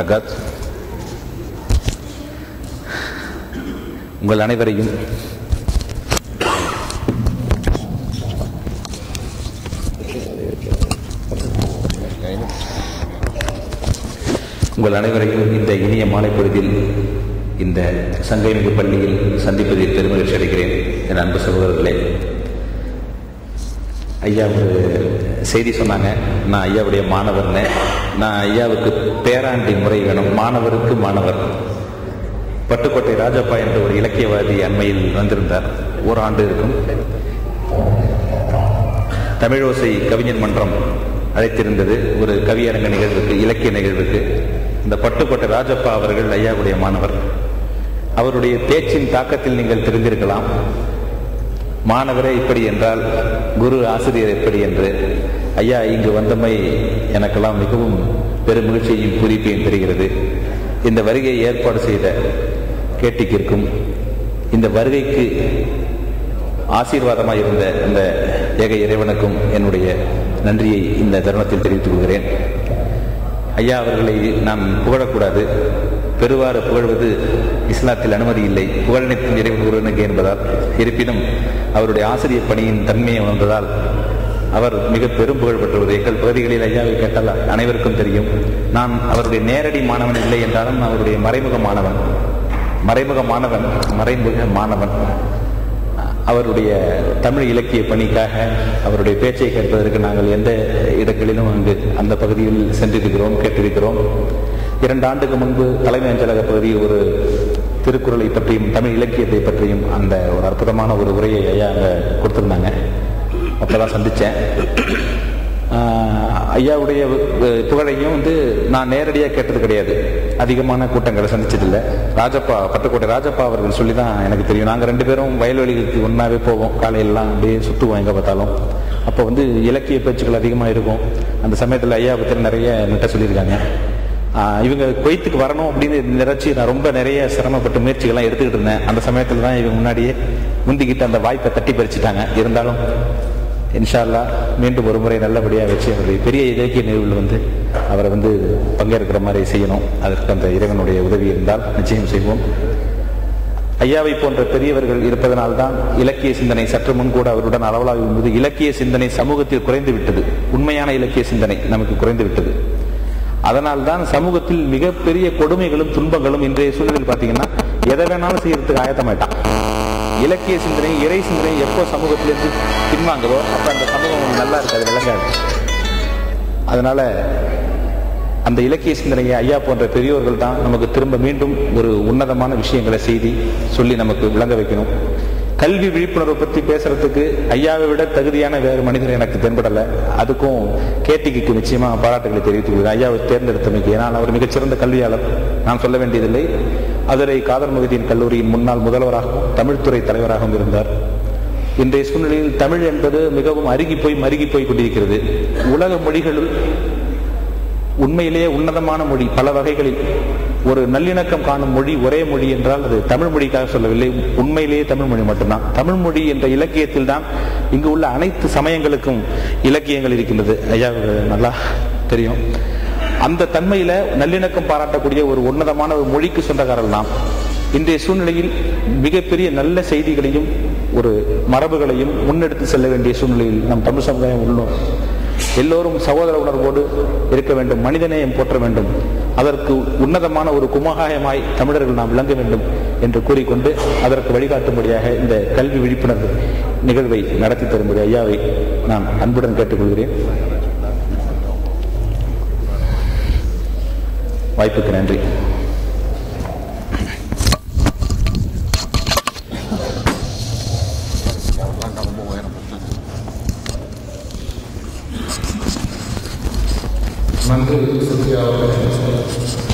அகாத் உங்கள் அனைவரையும் உங்கள் அனைவரையும் இந்த இனிய மாலை பொழுதில் இந்த சங்கைமிகு பள்ளியில் சந்திப்பதில் பெருமகிழ்ச்சி அடைகிறேன் என் அன்பு சகோதரர்களே ஐயா ஒரு செய்தி சொன்னாங்க நான் ஐயாவுடைய மாணவர்னு நான் ஐயாவுக்கு பேராண்டி முறை வேணும் மாணவருக்கு மாணவர் பட்டுக்கோட்டை ராஜப்பா என்ற ஒரு இலக்கியவாதி அண்மையில் வந்திருந்தார் ஒரு ஆண்டு இருக்கும் தமிழோசை கவிஞர் மன்றம் அழைத்திருந்தது ஒரு கவியரங்க நிகழ்வுக்கு இலக்கிய நிகழ்வுக்கு இந்த பட்டுக்கோட்டை ராஜப்பா அவர்கள் ஐயாவுடைய மாணவர் அவருடைய பேச்சின் தாக்கத்தில் நீங்கள் தெரிந்திருக்கலாம் மாணவரே இப்படி என்றால் குரு ஆசிரியர் எப்படி என்று ஐயா இங்கு வந்தமை எனக்கெல்லாம் மிகவும் பெரும் மகிழ்ச்சியையும் பூரிப்பையும் தெரிகிறது இந்த வருகையை ஏற்பாடு செய்த கேட்டிக்கிற்கும் இந்த வருகைக்கு ஆசீர்வாதமாக இருந்த அந்த ஏக இறைவனுக்கும் என்னுடைய நன்றியை இந்த தருணத்தில் தெரிவித்துக் கொள்கிறேன் ஐயா அவர்களை நாம் புகழக்கூடாது பெருவாறு புகழ்வது இஸ்லாத்தில் அனுமதி இல்லை புகழனைத்தின் இறைவன் ஒருவனுக்கு என்பதால் இருப்பினும் அவருடைய ஆசிரியர் பணியின் தன்மையை உணர்ந்ததால் அவர் மிக பெரும் புகழ் பெற்றவர் எங்கள் பகுதிகளில் ஐயாவை கேட்டால் அனைவருக்கும் தெரியும் நான் அவருடைய நேரடி மாணவன் இல்லை என்றாலும் அவருடைய மறைமுக மாணவன் மறைமுக மாணவன் மறைமுக மாணவன் அவருடைய தமிழ் இலக்கிய பணிக்காக அவருடைய பேச்சை கேட்பதற்கு நாங்கள் எந்த இடங்களிலும் அங்கு அந்த பகுதியில் சென்றிருக்கிறோம் கேட்டிருக்கிறோம் இரண்டு ஆண்டுக்கு முன்பு தலைமை அஞ்சலக பகுதியில் ஒரு திருக்குறளை பற்றியும் தமிழ் இலக்கியத்தை பற்றியும் அந்த ஒரு அற்புதமான ஒரு உரையை ஐயா அங்கே கொடுத்துருந்தாங்க அப்போதான் சந்தித்தேன் ஐயாவுடைய புகழையும் வந்து நான் நேரடியாக கேட்டது கிடையாது அதிகமான கூட்டங்களை சந்திச்சதில்லை ராஜப்பா பட்டுக்கோட்டை ராஜப்பா அவர்கள் சொல்லி தான் எனக்கு தெரியும் நாங்கள் ரெண்டு பேரும் வயல்வெளிகளுக்கு ஒன்றாவே போவோம் காலையிலலாம் அப்படியே சுற்றுவோம் எங்கே பார்த்தாலும் அப்போ வந்து இலக்கிய பேச்சுக்கள் அதிகமாக இருக்கும் அந்த சமயத்தில் ஐயா பற்றி நிறைய என்கிட்ட சொல்லியிருக்காங்க இவங்க கொய்த்துக்கு வரணும் அப்படின்னு நினைச்சு நான் ரொம்ப நிறைய சிரமப்பட்டு முயற்சிகள்லாம் எடுத்துக்கிட்டு இருந்தேன் அந்த சமயத்தில் தான் இவங்க முன்னாடியே முந்திக்கிட்டு அந்த வாய்ப்பை தட்டி பறிச்சுட்டாங்க இருந்தாலும் இன்ஷால்லா மீண்டும் ஒரு முறை நல்லபடியாக வச்சு அவருடைய பெரிய இலக்கிய நிகழ்வில் வந்து அவரை வந்து பங்கேற்கிற மாதிரி செய்யணும் அதற்கு அந்த இறைவனுடைய உதவி இருந்தால் நிச்சயம் செய்வோம் ஐயாவை போன்ற பெரியவர்கள் இருப்பதனால்தான் இலக்கிய சிந்தனை சற்று முன் கூட அவருடன் அளவலாகும் போது இலக்கிய சிந்தனை சமூகத்தில் குறைந்து விட்டது உண்மையான இலக்கிய சிந்தனை நமக்கு குறைந்து விட்டது அதனால்தான் சமூகத்தில் மிகப்பெரிய கொடுமைகளும் துன்பங்களும் இன்றைய சூழலில் பார்த்தீங்கன்னா எதை வேணாலும் செய்யறதுக்கு ஆயத்தமாயிட்டான் இலக்கிய சிந்தனை இறை சிந்தனை எப்போ சமூகத்திலிருந்து பின்வாங்குதோ அப்போ அந்த சமூகம் நல்லா இருக்காது விளங்காது அதனால அந்த இலக்கிய சிந்தனையை ஐயா போன்ற பெரியோர்கள் தான் நமக்கு திரும்ப மீண்டும் ஒரு உன்னதமான விஷயங்களை செய்தி சொல்லி நமக்கு விளங்க வைக்கணும் கல்வி விழிப்புணர்வை பற்றி பேசுறதுக்கு ஐயாவை விட தகுதியான வேறு மனிதர் எனக்கு தென்படலை அதுக்கும் கேட்டிக்கு நிச்சயமா பாராட்டுகளை தெரிவித்துக் கொள்கிறேன் ஐயாவை தேர்ந்தெடுத்தமைக்கு ஏன்னால் அவர் மிகச்சிறந்த கல்வியாளர் நான் சொல்ல வேண்டியதில்லை அதுரை காதர் மகதீன் கல்லூரியின் முன்னாள் முதல்வராகவும் தமிழ்துறை தலைவராகவும் இருந்தார் இன்றைய சூழ்நிலையில் தமிழ் என்பது மிகவும் அருகி போய் மருகி போய் கொண்டிருக்கிறது உலக மொழிகளுள் உண்மையிலேயே உன்னதமான மொழி பல வகைகளில் ஒரு நல்லிணக்கம் காணும் மொழி ஒரே மொழி என்றால் அது தமிழ் மொழிக்காக சொல்லவில்லை உண்மையிலேயே தமிழ் மொழி மட்டும்தான் தமிழ் மொழி என்ற இலக்கியத்தில் தான் இங்கு உள்ள அனைத்து சமயங்களுக்கும் இலக்கியங்கள் இருக்கின்றது ஐயா நல்லா தெரியும் அந்த தன்மையில நல்லிணக்கம் பாராட்டக்கூடிய ஒரு உன்னதமான ஒரு மொழிக்கு சொந்தக்காரர்கள் நாம் இன்றைய சூழ்நிலையில் மிகப்பெரிய நல்ல செய்திகளையும் ஒரு மரபுகளையும் முன்னெடுத்து செல்ல வேண்டிய சூழ்நிலையில் நம் தமிழ் சமுதாயம் உள்ளோம் எல்லோரும் சகோதர உணர்வோடு இருக்க வேண்டும் மனிதநேயம் போற்ற வேண்டும் அதற்கு உன்னதமான ஒரு குமகாயமாய் தமிழர்கள் நாம் விளங்க வேண்டும் என்று கூறிக்கொண்டு அதற்கு வழிகாட்டும்படியாக இந்த கல்வி விழிப்புணர்வு நிகழ்வை நடத்தி தரும்படி ஐயாவை நான் அன்புடன் கேட்டுக்கொள்கிறேன் வாய்ப்புக்கு நன்றி நன்றி சத்யா அவர்களே